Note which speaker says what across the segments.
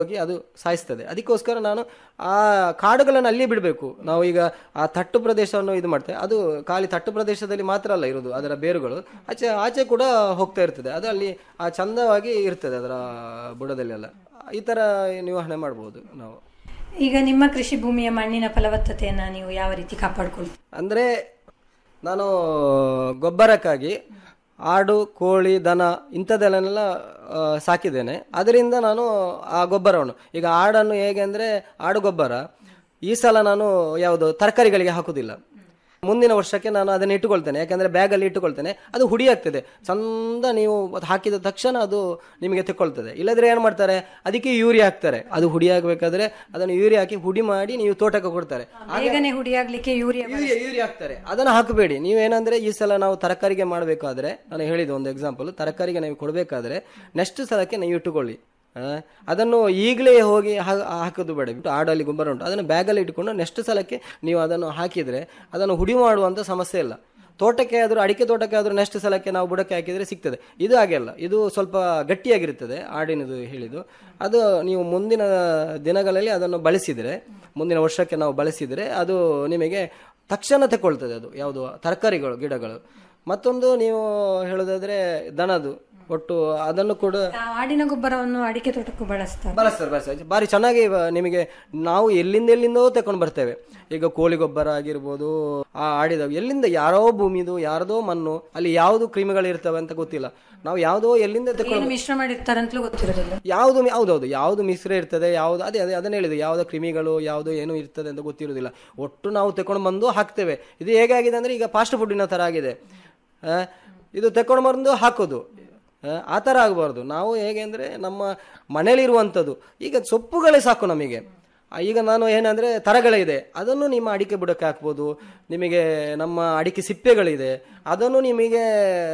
Speaker 1: ಹೋಗಿ ಅದು ಸಾಯಿಸ್ತದೆ ಅದಕ್ಕೋಸ್ಕರ ನಾನು ಆ ಕಾಡುಗಳನ್ನು ಅಲ್ಲಿ ಬಿಡಬೇಕು ನಾವು ಈಗ ಆ ತಟ್ಟು ಪ್ರದೇಶವನ್ನು ಇದು ಮಾಡ್ತೇವೆ ಅದು ಖಾಲಿ ತಟ್ಟು ಪ್ರದೇಶದಲ್ಲಿ ಮಾತ್ರ ಅಲ್ಲ ಇರೋದು ಅದರ ಬೇರುಗಳು ಆಚೆ ಆಚೆ ಕೂಡ ಹೋಗ್ತಾ ಇರ್ತದೆ ಅದು ಅಲ್ಲಿ ಆ ಚಂದವಾಗಿ ಇರ್ತದೆ ಅದರ ಬುಡದಲ್ಲಿ ಎಲ್ಲ ಈ ಥರ ನಿರ್ವಹಣೆ ಮಾಡ್ಬೋದು ನಾವು
Speaker 2: ಈಗ ನಿಮ್ಮ ಕೃಷಿ ಭೂಮಿಯ ಮಣ್ಣಿನ ಫಲವತ್ತತೆಯನ್ನ ನೀವು ಯಾವ ರೀತಿ ಕಾಪಾಡ್ಕೊಳ್ತೀರಿ
Speaker 1: ಅಂದರೆ ನಾನು ಗೊಬ್ಬರಕ್ಕಾಗಿ ಆಡು ಕೋಳಿ ದನ ಇಂಥದ್ದನ್ನೆಲ್ಲ ಆ, ಸಾಕಿದ್ದೇನೆ ಅದರಿಂದ ನಾನು ಆ ಗೊಬ್ಬರವನ್ನು ಈಗ ಆಡನ್ನು ಹೇಗೆ ಅಂದರೆ ಆಡು ಗೊಬ್ಬರ ಈ ಸಲ ನಾನು ಯಾವುದು ತರಕಾರಿಗಳಿಗೆ ಹಾಕುವುದಿಲ್ಲ ಮುಂದಿನ ವರ್ಷಕ್ಕೆ ನಾನು ಅದನ್ನು ಇಟ್ಟುಕೊಳ್ತೇನೆ ಯಾಕಂದರೆ ಬ್ಯಾಗಲ್ಲಿ ಇಟ್ಟುಕೊಳ್ತೇನೆ ಅದು ಹುಡಿ ಆಗ್ತದೆ ಚಂದ ನೀವು ಅದು ಹಾಕಿದ ತಕ್ಷಣ ಅದು ನಿಮಗೆ ತೆಕ್ಕೊಳ್ತದೆ ಇಲ್ಲದ್ರೆ ಏನು ಮಾಡ್ತಾರೆ ಅದಕ್ಕೆ ಯೂರಿಯಾ ಹಾಕ್ತಾರೆ ಅದು ಹುಡಿ ಆಗಬೇಕಾದ್ರೆ ಅದನ್ನು ಯೂರಿಯಾ ಹಾಕಿ ಹುಡಿ ಮಾಡಿ ನೀವು ತೋಟಕ್ಕೆ ಕೊಡ್ತಾರೆ
Speaker 2: ಬೇಗನೆ ಹುಡಿಯಾಗ್ಲಿಕ್ಕೆ ಯೂರಿಯಾ
Speaker 1: ಯೂರಿಯಾ ಯೂರಿಯಾ ಹಾಕ್ತಾರೆ ಅದನ್ನು ಹಾಕಬೇಡಿ ನೀವೇನಂದ್ರೆ ಈ ಸಲ ನಾವು ತರಕಾರಿಗೆ ಮಾಡಬೇಕಾದ್ರೆ ನಾನು ಹೇಳಿದ ಒಂದು ಎಕ್ಸಾಂಪಲ್ ತರಕಾರಿಗೆ ನೀವು ಕೊಡಬೇಕಾದ್ರೆ ನೆಕ್ಸ್ಟ್ ಸಲಕ್ಕೆ ನೀವು ಇಟ್ಟುಕೊಳ್ಳಿ ಆ, ಅದನ್ನು ಈಗಲೇ ಹೋಗಿ ಹಾ- ಹಾಕೋದು ಬೇಡ ಬಿಟ್ಟು ಆಡಲ್ಲಿ ಗೊಬ್ಬರ ಉಂಟು ಅದನ್ನು ಬ್ಯಾಗಲ್ಲಿ ಇಟ್ಕೊಂಡು ನೆಕ್ಸ್ಟ್ ಸಲಕ್ಕೆ ನೀವು ಅದನ್ನು ಹಾಕಿದರೆ ಅದನ್ನು ಹುಡಿ ಮಾಡುವಂಥ ಸಮಸ್ಯೆ ಇಲ್ಲ ತೋಟಕ್ಕೆ ಆದರೂ ಅಡಿಕೆ ತೋಟಕ್ಕೆ ಆದರೂ ನೆಕ್ಸ್ಟ್ ಸಲಕ್ಕೆ ನಾವು ಬುಡಕ್ಕೆ ಹಾಕಿದರೆ ಸಿಗ್ತದೆ ಇದು ಹಾಗೆ ಅಲ್ಲ ಇದು ಸ್ವಲ್ಪ ಗಟ್ಟಿಯಾಗಿರುತ್ತದೆ ಆಡಿನದು ಹೇಳಿದ್ದು ಅದು ನೀವು ಮುಂದಿನ ದಿನಗಳಲ್ಲಿ ಅದನ್ನು ಬಳಸಿದರೆ ಮುಂದಿನ ವರ್ಷಕ್ಕೆ ನಾವು ಬಳಸಿದರೆ ಅದು ನಿಮಗೆ ತಕ್ಷಣ ತಗೊಳ್ತದೆ ಅದು ಯಾವುದು ತರಕಾರಿಗಳು ಗಿಡಗಳು ಮತ್ತೊಂದು ನೀವು ಹೇಳೋದಾದ್ರೆ ದನದು ಒಟ್ಟು ಅದನ್ನು ಕೂಡ
Speaker 2: ಆ ಆಡಿನ ಗೊಬ್ಬರವನ್ನು ಅಡಿಕೆ ತೋಟಕ್ಕೂ ಬಳಸ್ತಾರೆ
Speaker 1: ಬಳಸ್ತಾರೆ ಬಳಸ್ತಾರೆ ಬಾರಿ ಚೆನ್ನಾಗಿ ಇವ- ನಿಮಗೆ ನಾವು ಎಲ್ಲಿಂದ ಎಲ್ಲಿಂದೋ ತಕೊಂಡು ಬರ್ತೇವೆ ಈಗ ಕೋಳಿ ಗೊಬ್ಬರ ಆಗಿರ್ಬೋದು ಆ ಆಡಿದ ಎಲ್ಲಿಂದ ಯಾರೋ ಭೂಮಿದು ಯಾರದೋ ಮಣ್ಣು ಅಲ್ಲಿ ಯಾವುದು ಕ್ರಿಮಿಗಳು ಇರ್ತವೆ ಅಂತ ಗೊತ್ತಿಲ್ಲ ನಾವು ಯಾವುದೋ ಎಲ್ಲಿಂದ ತಕೊಂಡು
Speaker 2: ಏನು ಮಿಶ್ರ ಮಾಡಿರ್ತಾರಂತಲೂ ಗೊತ್ತಿರೋದಿಲ್ಲ
Speaker 1: ಯಾವುದು ಮಿ- ಹೌದೌದು ಯಾವುದು ಮಿಶ್ರ ಇರ್ತದೆ ಯಾವುದು ಅದೇ ಅದೇ ಅದನ್ನ ಹೇಳಿದ್ದು ಯಾವ್ದು ಕ್ರಿಮಿಗಳು ಯಾವುದು ಏನು ಇರ್ತದೆ ಅಂತ ಗೊತ್ತಿರೋದಿಲ್ಲ ಒಟ್ಟು ನಾವು ತಕೊಂಡು ಬಂದು ಹಾಕ್ತೇವೆ ಇದು ಹೇಗಾಗಿದೆ ಅಂದ್ರೆ ಈಗ ಫಾಸ್ಟ್ ಫುಡ್ಡಿನ ಥರ ಆಗಿದೆ ಆ, ಇದು ತಕೊಂಡು ಬಂದು ಹಾಕೋದು ಆ, ಆ ಥರ ಆಗಬಾರ್ದು ನಾವು ಹೇಗೆ ಅಂದರೆ ನಮ್ಮ ಮನೇಲಿರುವಂಥದ್ದು ಈಗ ಸೊಪ್ಪುಗಳೇ ಸಾಕು ನಮಗೆ ಆ, ಈಗ ನಾನು ಏನಂದ್ರೆ ತರಗಳಿದೆ ಅದನ್ನು ನಿಮ್ಮ ಅಡಿಕೆ ಬುಡಕ್ಕೆ ಹಾಕ್ಬೋದು ನಿಮಗೆ ನಮ್ಮ ಅಡಿಕೆ ಸಿಪ್ಪೆಗಳಿದೆ ಅದನ್ನು ನಿಮಗೆ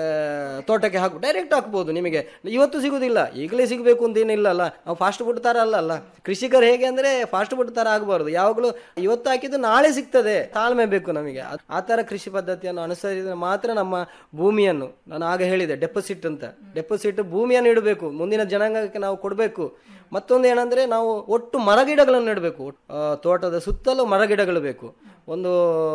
Speaker 1: ತೋಟಕ್ಕೆ ಹಾಕಿ ಡೈರೆಕ್ಟ್ ಹಾಕ್ಬೋದು ನಿಮಗೆ ಇವತ್ತು ಸಿಗುದಿಲ್ಲ ಈಗಲೇ ಸಿಗಬೇಕು ಅಂತ ಏನಿಲ್ಲ ಅಲ್ಲ ನಾವು ಫಾಸ್ಟ್ ಫುಡ್ ತರ ಅಲ್ಲ ಅಲ್ಲ ಕೃಷಿಕರು ಹೇಗೆ ಅಂದ್ರೆ ಫಾಸ್ಟ್ ಫುಡ್ ತರ ಆಗಬಾರ್ದು ಯಾವಾಗಲೂ ಇವತ್ತು ಹಾಕಿದ್ದು ನಾಳೆ ಸಿಗ್ತದೆ ತಾಳ್ಮೆ ಬೇಕು ನಮಗೆ ಆ- ಆ ತರ ಕೃಷಿ ಪದ್ಧತಿಯನ್ನು ಅನುಸರಿಸಿದ್ರೆ ಮಾತ್ರ ನಮ್ಮ ಭೂಮಿಯನ್ನು ನಾನು ಆಗ ಹೇಳಿದೆ ಡೆಪಾಸಿಟ್ ಅಂತ ಡೆಪಾಸಿಟ್ ಭೂಮಿಯನ್ನು ಇಡಬೇಕು ಮುಂದಿನ ಜನಾಂಗಕ್ಕೆ ನಾವು ಕೊಡಬೇಕು ಮತ್ತೊಂದು ಏನಂದ್ರೆ ನಾವು ಒಟ್ಟು ಮರಗಿಡಗಳನ್ನು ನೆಡಬೇಕು ಆ, ತೋಟದ ಸುತ್ತಲೂ ಮರಗಿಡಗಳು ಬೇಕು ಒಂದು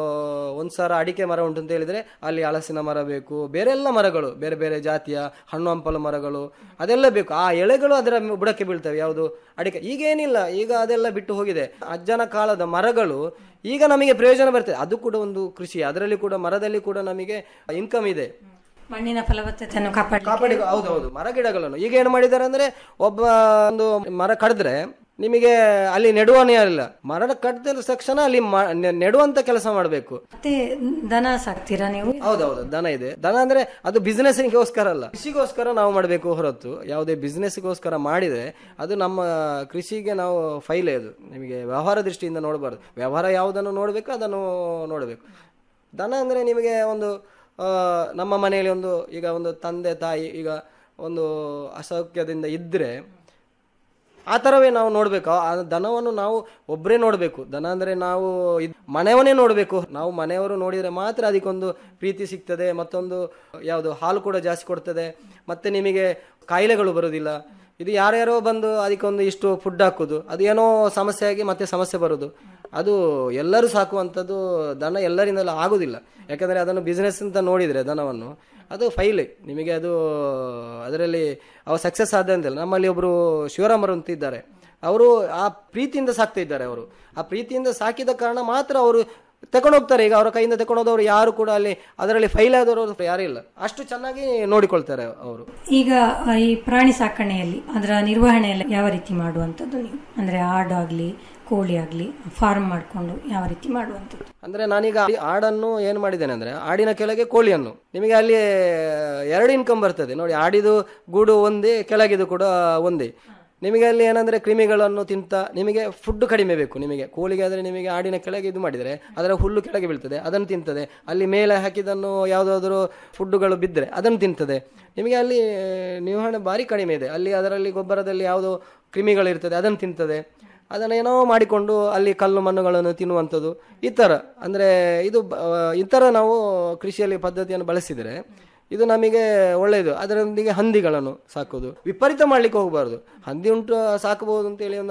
Speaker 1: ಒಂದು ಸಾವಿರ ಅಡಿಕೆ ಮರ ಉಂಟು ಅಂತ ಹೇಳಿದ್ರೆ ಅಲ್ಲಿ ಹಲಸಿನ ಮರ ಬೇಕು ಬೇರೆಲ್ಲ ಮರಗಳು ಬೇರೆ ಬೇರೆ ಜಾತಿಯ ಹಣ್ಣು ಹಂಪಲು ಮರಗಳು ಅದೆಲ್ಲ ಬೇಕು ಆ ಎಳೆಗಳು ಅದರ ಬುಡಕ್ಕೆ ಬೀಳ್ತವೆ ಯಾವುದು ಅಡಿಕೆ ಈಗೇನಿಲ್ಲ ಈಗ ಅದೆಲ್ಲ ಬಿಟ್ಟು ಹೋಗಿದೆ ಅಜ್ಜನ ಕಾಲದ ಮರಗಳು ಈಗ ನಮಗೆ ಪ್ರಯೋಜನ ಬರ್ತದೆ ಅದು ಕೂಡ ಒಂದು ಕೃಷಿ ಅದರಲ್ಲಿ ಕೂಡ ಮರದಲ್ಲಿ ಕೂಡ ನಮಗೆ ಇನ್ಕಮ್ ಇದೆ
Speaker 2: ಮಣ್ಣಿನ ಫಲವತ್ತತೆಯನ್ನು ಕಾಪಾಡಿ
Speaker 1: ಕಾಪಾಡಿ ಹೌದೌದು ಮರ ಗಿಡಗಳನ್ನು ಈಗ ಏನು ಮಾಡಿದ್ದಾರೆ ಅಂದ್ರೆ ಒಬ್ಬ ಒಂದು ಮರ ಕಡಿದ್ರೆ ನಿಮಗೆ ಅಲ್ಲಿ ನೆಡುವನೇ ಇಲ್ಲ ಮರ ಕಡ್ದ ತಕ್ಷಣ ಅಲ್ಲಿ ಮ- ನೆ- ನೆಡುವಂತ ಕೆಲಸ ಮಾಡಬೇಕು
Speaker 2: ಮತ್ತೆ ದನ ಸಾಕ್ತೀರಾ ನೀವು
Speaker 1: ಹೌದೌದು ದನ ಇದೆ ದನ ಅಂದ್ರೆ ಅದು ಬಿಸ್ನೆಸ್ಗೋಸ್ಕರ ಅಲ್ಲ ಕೃಷಿಗೋಸ್ಕರ ನಾವು ಮಾಡಬೇಕು ಹೊರತು ಯಾವುದೇ ಬಿಸ್ನೆಸ್ಗೋಸ್ಕರ ಮಾಡಿದ್ರೆ ಅದು ನಮ್ಮ ಕೃಷಿಗೆ ನಾವು ಫೈಲೇ ಅದು ನಿಮಗೆ ವ್ಯವಹಾರ ದೃಷ್ಟಿಯಿಂದ ನೋಡಬಾರ್ದು ವ್ಯವಹಾರ ಯಾವುದನ್ನು ನೋಡಬೇಕು ಅದನ್ನು ನೋಡಬೇಕು ದನ ಅಂದ್ರೆ ನಿಮಗೆ ಒಂದು ಆ, ನಮ್ಮ ಮನೆಯಲ್ಲಿ ಒಂದು ಈಗ ಒಂದು ತಂದೆ ತಾಯಿ ಈಗ ಒಂದು ಅಸೌಖ್ಯದಿಂದ ಇದ್ದರೆ ಆ ಥರವೇ ನಾವು ನೋಡಬೇಕು ಆ ದನವನ್ನು ನಾವು ಒಬ್ಬರೇ ನೋಡಬೇಕು ದನ ಅಂದರೆ ನಾವು ಇದ್- ಮನೆಯವನ್ನೇ ನೋಡಬೇಕು ನಾವು ಮನೆಯವರು ನೋಡಿದರೆ ಮಾತ್ರ ಅದಕ್ಕೊಂದು ಪ್ರೀತಿ ಸಿಗ್ತದೆ ಮತ್ತೊಂದು ಯಾವುದು ಹಾಲು ಕೂಡ ಜಾಸ್ತಿ ಕೊಡ್ತದೆ ಮತ್ತೆ ನಿಮಗೆ ಕಾಯಿಲೆಗಳು ಬರೋದಿಲ್ಲ ಇದು ಯಾರ್ಯಾರೋ ಬಂದು ಅದಕ್ಕೊಂದು ಇಷ್ಟು ಫುಡ್ ಹಾಕೋದು ಅದು ಏನೋ ಸಮಸ್ಯೆ ಆಗಿ ಮತ್ತೆ ಸಮಸ್ಯೆ ಬರೋದು ಅದು ಎಲ್ಲರೂ ಸಾಕುವಂಥದ್ದು ದನ ಎಲ್ಲರಿಂದಲೂ ಆಗೋದಿಲ್ಲ ಯಾಕಂದರೆ ಅದನ್ನು ಬಿಸ್ನೆಸ್ ಅಂತ ನೋಡಿದರೆ ದನವನ್ನು ಅದು ಫೈಲ್ ನಿಮಗೆ ಅದು ಅದರಲ್ಲಿ ಅವ ಸಕ್ಸಸ್ ಆದ ಅಂತಿಲ್ಲ ನಮ್ಮಲ್ಲಿ ಒಬ್ಬರು ಶಿವರಾಮರು ಅಂತ ಇದ್ದಾರೆ ಅವರು ಆ ಪ್ರೀತಿಯಿಂದ ಸಾಕ್ತಾ ಇದ್ದಾರೆ ಅವರು ಆ ಪ್ರೀತಿಯಿಂದ ಸಾಕಿದ ಕಾರಣ ಮಾತ್ರ ಅವರು ತಗೊಂಡೋಗ್ತಾರೆ ಈಗ ಅವರ ಕೈಯಿಂದ ತಗೊಂಡೋದವರು ಯಾರು ಕೂಡ ಅಲ್ಲಿ ಅದರಲ್ಲಿ ಫೈಲ್ ಆದವರು ಯಾರೂ ಇಲ್ಲ ಅಷ್ಟು ಚೆನ್ನಾಗಿ ನೋಡಿಕೊಳ್ತಾರೆ ಅವರು
Speaker 2: ಈಗ ಆ, ಈ ಪ್ರಾಣಿ ಸಾಕಣೆಯಲ್ಲಿ ಅದರ ನಿರ್ವಹಣೆಯಲ್ಲಿ ಯಾವ ರೀತಿ ಮಾಡುವಂಥದ್ದು ನೀವು ಅಂದ್ರೆ ಆಡು ಆಗ್ಲಿ ಕೋಳಿ ಆಗ್ಲಿ ಫಾರ್ಮ್ ಮಾಡಿಕೊಂಡು ಯಾವ ರೀತಿ ಮಾಡುವಂಥದ್ದು
Speaker 1: ಅಂದ್ರೆ ನಾನೀಗ ಈ ಆಡನ್ನು ಏನು ಮಾಡಿದ್ದೇನೆ ಅಂದ್ರೆ ಆಡಿನ ಕೆಳಗೆ ಕೋಳಿಯನ್ನು ನಿಮಗೆ ಅಲ್ಲಿ ಎರಡು ಇನ್ಕಮ್ ಬರ್ತದೆ ನೋಡಿ ಆಡಿದು ಗೂಡು ಒಂದೇ ಕೆಳಗಿದು ಕೂಡ ಒಂದೇ ನಿಮಗೆ ಅಲ್ಲಿ ಏನಂದ್ರೆ ಕ್ರಿಮಿಗಳನ್ನು ತಿಂತ ನಿಮಗೆ ಫುಡ್ ಕಡಿಮೆ ಬೇಕು ನಿಮಗೆ ಕೋಳಿಗೆ ಆದರೆ ನಿಮಗೆ ಆಡಿನ ಕೆಳಗೆ ಇದು ಮಾಡಿದರೆ ಅದರ ಹುಲ್ಲು ಕೆಳಗೆ ಬೀಳ್ತದೆ ಅದನ್ನು ತಿಂತದೆ ಅಲ್ಲಿ ಮೇಲೆ ಹಾಕಿದನ್ನು ಯಾವುದಾದ್ರೂ ಫುಡ್ಡುಗಳು ಬಿದ್ದರೆ ಅದನ್ನು ತಿಂತದೆ ನಿಮಗೆ ಅಲ್ಲಿ ನಿರ್ವಹಣೆ ಭಾರಿ ಕಡಿಮೆ ಇದೆ ಅಲ್ಲಿ ಅದರಲ್ಲಿ ಗೊಬ್ಬರದಲ್ಲಿ ಯಾವುದೋ ಕ್ರಿಮಿಗಳಿರ್ತದೆ ಅದನ್ನು ತಿಂತದೆ ಅದನ್ನು ಏನೋ ಮಾಡಿಕೊಂಡು ಅಲ್ಲಿ ಕಲ್ಲು ಮಣ್ಣುಗಳನ್ನು ತಿನ್ನುವಂಥದ್ದು ಈ ಥರ ಅಂದರೆ ಇದು ಬ- ಈ ಥರ ನಾವು ಕೃಷಿಯಲ್ಲಿ ಪದ್ಧತಿಯನ್ನು ಬಳಸಿದರೆ ಇದು ನಮಗೆ ಒಳ್ಳೆಯದು ಅದರೊಂದಿಗೆ ಹಂದಿಗಳನ್ನು ಸಾಕೋದು ವಿಪರೀತ ಮಾಡ್ಲಿಕ್ಕೆ ಹೋಗಬಾರ್ದು ಹಂದಿ ಉಂಟು ಸಾಕಬಹುದು ಅಂತೇಳಿ ಒಂದು